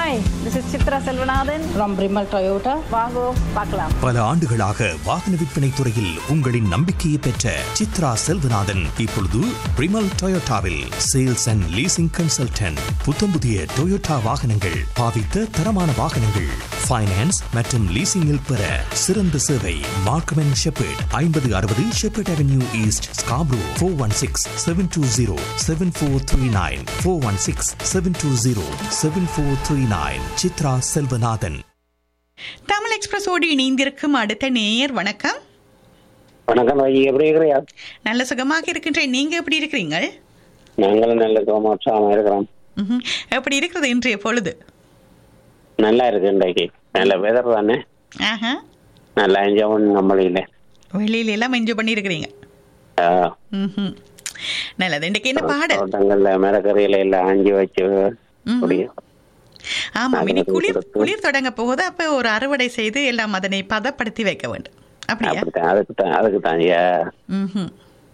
Hi this is Chitra Selvanathan from Brimal Toyota. வாங்கோ பார்க்கலாம் பல ஆண்டுகளாக வாகன விற்பனை துறையில் உங்களின் நம்பிக்கையை பெற்ற சித்ரா செல்வநாதன் இப்பொழுது பிரிமல் டொயோட்டாவில் சேல்ஸ் அண்ட் லீசிங் கன்சல்டன்ட் புத்தம்புதிய டொயோட்டா வாகனங்கள் பாவித்த தரமான வாகனங்கள் ஃபைனான்ஸ் மற்றும் லீசிங்கில் பெற சிறந்த சேவை மார்க்கம் அண்ட் ஷெப்பர்ட் ஐம்பது அறுபது Sheppard avenue east Scarborough four one six seven two zero seven four three nine four one six seven two zero seven four three nine Chitra Selvanathan Tamil எக்ஸ்பிரஸோடு இணைந்திருக்கும் அடுத்த நேயர் வணக்கம் வணக்கம் ஐயா எப்படி இருக்கிறியா நல்ல சுகமாக இருக்கின்றேன் நீங்க எப்படி இருக்கிறீங்க நாங்களும் நல்ல கோமோற்சவமா இருக்கிறோம் ம்ஹும். எப்படி இருக்கிறது இன்றைய பொழுது நல்லா இருக்கு இன்றைக்கு நல்ல வெதர் தானே ஆஹா நல்லா என்ஜாய் பண்ண நம்மளில வெளியில எல்லாம் என்ஜாய் பண்ணி இருக்கிறீங்க ம்ஹும். நல்லது இன்றைக்கு என்ன பாடல் தோட்டங்கள்ல மரக்கறியில எல்லாம் ஆஞ்சி வச்சு ம்ஹும். முடியும் ஆமா இனி அதுல குளிர் கொடுத்து. குளிர் தொடங்க போகுது அப்ப ஒரு அறுவடை செய்து எல்லாம் அதனை பதப்படுத்தி வைக்க வேண்டும் அப்படியா அப்படித்தான் அதுக்கு தான் அதுக்கு தான் ஐயா ம்ஹும்.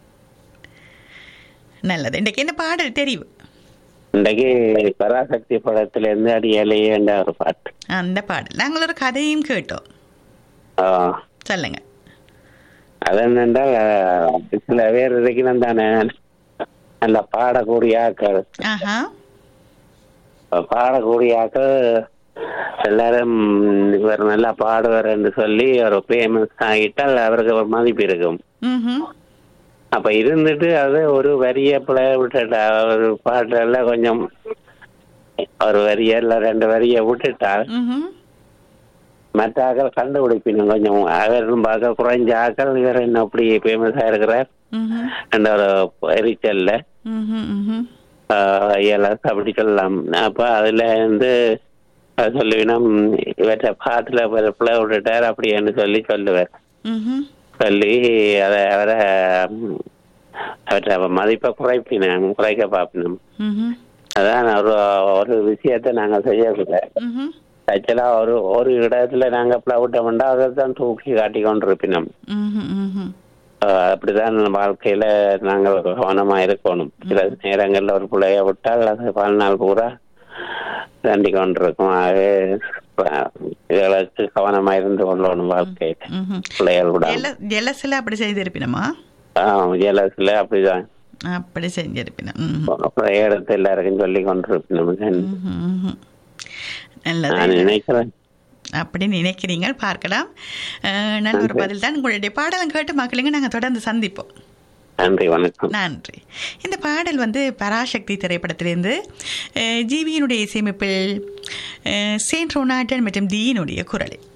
நல்லது இன்றைக்கு என்ன பாடல் தெரிவு இன்றைக்கு பராசக்தி படத்துல இருந்து அடியலையேன்ற ஒரு பாட்டு அந்த பாடல் நாங்கள் ஒரு கதையும் கேட்டோம் ஆ, சொல்லுங்க அது என்னென்றால் அஹ், சில பேர் இருக்கணும் தானே நல்ல பாடக்கூடிய ஆக்கள் ஆஹா பாடக்கூடிய ஆக்கள் எல்லாரும் இவர் நல்லா பாடுவார் என்று சொல்லி ஒரு ஃபேமஸ் ஆகிட்டால் அவருக்கு ஒரு மதிப்பு இருக்கும் ம்ஹும். அப்ப இருந்துட்டு அது ஒரு வரிய பிள்ளை விட்டுட்டா ஒரு பாட்டெல்லாம் கொஞ்சம் ஒரு வரிய இல்ல ரெண்டு வரிய விட்டுட்டால் ம்ஹும். மற்ற ஆக்கள் கண்டுபிடிப்பினும் கொஞ்சம் அவரும் பார்க்க குறைஞ்ச ஆக்கள் இவர் என்ன அப்படி ஃபேமஸா இருக்கிறார் ம்ஹும். என்ற ஒரு எரிச்சல்ல ம்ஹும். ம்ஹும். ஆஹ் எல்லாம் அப்படி சொல்லலாம் அப்ப அதுல வந்து அது சொல்லுவினம் இவற்றை பாட்டுல ஒரு பிள்ளை விட்டுட்டார் அப்படின்னு சொல்லி சொல்லுவார் ம்ஹும். சொல்லி அதை அவரை ம், அவற்றை மதிப்பை குறைப்பினோம் குறைக்க பார்ப்பினோம் ம்ஹும். அதான் ஒரு ஒரு விஷயத்தை நாங்க செய்யல ம்ஹும். ஆக்சுவலா ஒரு ஒரு இடத்துல நாங்க பிளவுட்டோம்னா அதை தான் தூக்கி காட்டி கொண்டிருப்பினோம் ம்ஹும். ம்ஹும். ஆஹ் அப்படிதான் வாழ்க்கையில நாங்கள் கவனமா இருக்கணும் சில நேரங்கள்ல ஒரு பிள்ளைய விட்டால் அது வாழ்நாள் பூரா தண்டி கொண்டிருக்கும் ஆகவே ஆஹ் இதுகளுக்கு கவனமா இருந்து கொள்ளணும் வாழ்க்கையில ம்ஹும். பிள்ளைகள் கூட ஜெல- ஜெலஸ்ல அப்படி செய்திருப்பினமா ஆஹ் ஜெயலலிதா அப்படிதான் அப்படி செஞ்சிருப்பினம் ம்ஹும். அப்புறம் இடத்து எல்லாருக்கும் சொல்லி கொண்டிருக்கணும் ம்ஹும். ம்ஹும். நான் நல்லது நினைக்கிறேன் அப்படி நினைக்கிறீங்க பார்க்கலாம் அஹ், நல்ல ஒரு பதில் தான் உங்களுடைய பாடலும் கேட்டு மக்களுங்க நாங்கள் தொடர்ந்து சந்திப்போம் நன்றி வணக்கம் நன்றி இந்த பாடல் வந்து பராசக்தி திரைப்படத்திலிருந்து அஹ், ஜிவியினுடைய இசையமைப்பில் அஹ், சேன் ரொனால்டன் மற்றும் தீயினுடைய குரலில்